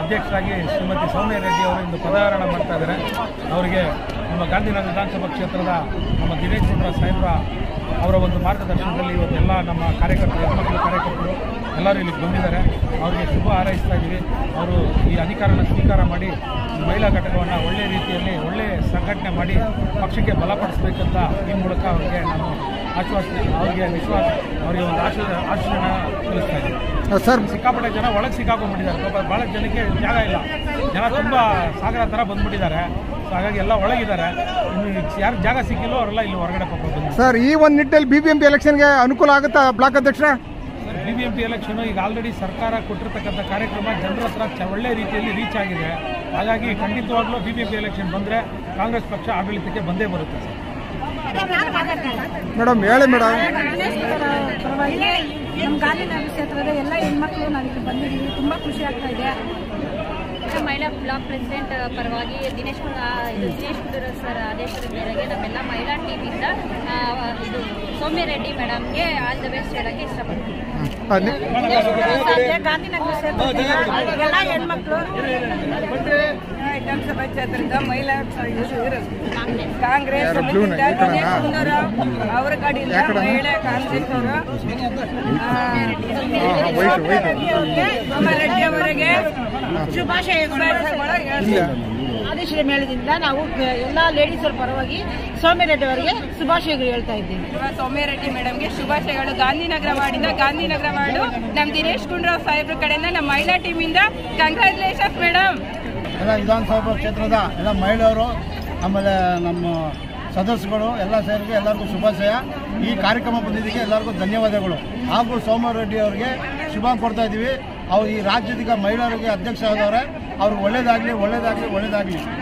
ಅಧ್ಯಕ್ಷರಾಗಿ ಶ್ರೀಮತಿ ಸೌಮ್ಯ ರೆಡ್ಡಿ ಅವರು ಇಂದು ಪದಗ್ರಹಣ ಮಾಡ್ತಾ ಇದ್ದಾರೆ ಅವರಿಗೆ ನಮ್ಮ ಗಾಂಧಿನಗರ ವಿಧಾನಸಭಾ ಕ್ಷೇತ್ರದ ನಮ್ಮ ದಿನೇಶ್ ಗುಂಡ್ರಾವ್ ಸಾಹೇಬ್ರ ಅವರ ಒಂದು ಮಾರ್ಗದರ್ಶನದಲ್ಲಿ ಇವತ್ತು ಎಲ್ಲ ನಮ್ಮ ಕಾರ್ಯಕರ್ತರು ಹೆಣ್ಮಕ್ಳು ಕಾರ್ಯಕರ್ತರು ಎಲ್ಲರೂ ಇಲ್ಲಿಗೆ ಬಂದಿದ್ದಾರೆ ಅವರಿಗೆ ಶುಭ ಹಾರೈಸ್ತಾ ಇದ್ದೀವಿ ಅವರು ಈ ಅಧಿಕಾರನ ಸ್ವೀಕಾರ ಮಾಡಿ ಈ ಮಹಿಳಾ ಘಟಕವನ್ನು ಒಳ್ಳೆಯ ರೀತಿಯಲ್ಲಿ ಒಳ್ಳೆಯ ಸಂಘಟನೆ ಮಾಡಿ ಪಕ್ಷಕ್ಕೆ ಬಲಪಡಿಸಬೇಕಂತ ಈ ಮೂಲಕ ಅವರಿಗೆ ನಾನು ಆಶ್ವಾಸನೆ ಅವರಿಗೆ ವಿಶ್ವಾಸ ಅವರಿಗೆ ಒಂದು ಆಶ್ವಾಸ ಆಶ್ವಾಸನ ತಿಳಿಸ್ತಾ ಇದ್ದೀನಿ ಸರ್ ಸಿಕ್ಕಾಪಟ್ಟೆ ಜನ ಒಳಗೆ ಸಿಕ್ಕಾಕೊಂಡ್ಬಿಟ್ಟಿದ್ದಾರೆ ಪಾಪ ಭಾಳ ಜನಕ್ಕೆ ಜಾಗ ಇಲ್ಲ ಜನ ತುಂಬ ಸಾಗರ ಥರ ಬಂದ್ಬಿಟ್ಟಿದ್ದಾರೆ ಸೊ ಹಾಗಾಗಿ ಎಲ್ಲ ಒಳಗಿದ್ದಾರೆ ಇನ್ನು ಯಾರು ಜಾಗ ಸಿಕ್ಕಿಲ್ಲೋ ಅವರೆಲ್ಲ ಇಲ್ಲಿ ಹೊರಗಡೆ ಪಾಪ ಬಂದು ಸರ್ ಈ ಒಂದು ನಿಟ್ಟಲ್ಲಿ ಬಿ ಬಿ ಎಂ ಪಿ ಎಲೆಕ್ಷನ್ಗೆ ಅನುಕೂಲ ಆಗುತ್ತಾ ಬ್ಲಾಕ್ ಅಧ್ಯಕ್ಷರ B B M P election ಈಗ ಆಲ್ರೆಡಿ ಸರ್ಕಾರ ಕೊಟ್ಟಿರ್ತಕ್ಕಂಥ ಕಾರ್ಯಕ್ರಮ ಜನರ ಹತ್ರ ಚ- ಒಳ್ಳೆ ರೀತಿಯಲ್ಲಿ ರೀಚ್ ಆಗಿದೆ ಹಾಗಾಗಿ ಖಂಡಿತವಾಗ್ಲೂ B B M P election ಬಂದರೆ ಕಾಂಗ್ರೆಸ್ ಪಕ್ಷ ಆಡಳಿತಕ್ಕೆ ಬಂದೇ ಬರುತ್ತೆ ಸರ್ ಮೇಡಮ್ ಹೇಳಿ ಮೇಡಮ್ ಪರವಾಗಿ ನಮ್ಮ ಗಾಂಧಿನಗರ ಕ್ಷೇತ್ರದ ಎಲ್ಲ ಹೆಣ್ಮಕ್ಳು ನಾವಿಲ್ಲಿ ಬಂದಿದ್ದೀವಿ ತುಂಬ ಖುಷಿ ಆಗ್ತಾ ಇದೆ ಮಹಿಳಾ ಬ್ಲಾಕ್ ಪ್ರೆಸಿಡೆಂಟ್ ಪರವಾಗಿ ದಿನೇಶ್ ಕುಮಾರ್ ಇದು ದಿನೇಶ್ ಗುಂಡೂರಾವ್ ಸರ್ ಆದೇಶದ ಮೇರೆಗೆ ನಮ್ಮೆಲ್ಲ ಮಹಿಳಾ ಟೀಮಿಂದ ಆ, ಇದು ಸೌಮ್ಯ ರೆಡ್ಡಿ ಮೇಡಮ್ಗೆ ಆಲ್ ದ ಬೆಸ್ಟ್ ಹೇಳಕ್ಕೆ ಇಷ್ಟಪಡ್ತೀನಿ ಗಾಂಧಿನಗರ ಕ್ಷೇತ್ರದ ಎಲ್ಲ ಹೆಣ್ಮಕ್ಳು ವಿಧಾನಸಭಾ ಕ್ಷೇತ್ರದ ಮಹಿಳಾ ಕಾಂಗ್ರೆಸ್ ಯಾರು blue ನ? ಈ ಕಡೆನಾ? ಅವರ ಕಡೆಯಿಂದ ಯಾ ಕಡೆ? ಮಹಿಳಾ ಕಾಂಗ್ರೆಸ್ ಅವರು ವೈಟ್ ವೈಟ್ ರೆಡ್ಡಿ ಅವರಿಗೆ ಶುಭಾಶಯಗಳು ಇಲ್ಲ ಆದೇಶದ ಮೇಳದಿಂದ ನಾವು ಎಲ್ಲ ಲೇಡೀಸರ ಪರವಾಗಿ ಸೌಮ್ಯ ರೆಡ್ಡಿ ಅವರಿಗೆ ಶುಭಾಶಯಗಳು ಹೇಳ್ತಾ ಇದ್ದೀವಿ ಸೌಮ್ಯ ರೆಡ್ಡಿ ಮೇಡಮ್ಗೆ ಶುಭಾಶಯಗಳು ಗಾಂಧಿನಗರ ವಾರ್ಡಿಂದ ಗಾಂಧಿನಗರ ವಾರ್ಡು ನಮ್ಮ ದಿನೇಶ್ ಗುಂಡ್ರಾವ್ ಸಾಹೇಬ್ರ ಕಡೆಯಿಂದ ನಮ್ಮ ಮಹಿಳಾ ಟೀಮಿಂದ ಕಂಗ್ರ್ಯಾಚುಲೇಷನ್ಸ್ ಮೇಡಮ್ ಎಲ್ಲ ವಿಧಾನಸಭಾ ಕ್ಷೇತ್ರದ ಎಲ್ಲ ಮಹಿಳೆಯರು ಆಮೇಲೆ ನಮ್ಮ ಸದಸ್ಯಗಳು ಎಲ್ಲ ಸೇರಿಗೆ ಎಲ್ಲರಿಗೂ ಶುಭಾಶಯ ಈ ಕಾರ್ಯಕ್ರಮ ಬಂದಿದ್ದಕ್ಕೆ ಎಲ್ಲರಿಗೂ ಧನ್ಯವಾದಗಳು ಹಾಗೂ ಸೋಮವಾರ ರೆಡ್ಡಿ ಅವರಿಗೆ ಶುಭ ಕೊಡ್ತಾ ಇದ್ದೀವಿ ಅವ್ರು ಈ ರಾಜ್ಯದ ಮಹಿಳೆಯರಿಗೆ ಅಧ್ಯಕ್ಷ ಆದವ್ರೆ ಅವ್ರಿಗೆ ಒಳ್ಳೇದಾಗಲಿ ಒಳ್ಳೇದಾಗಲಿ ಒಳ್ಳೇದಾಗಲಿ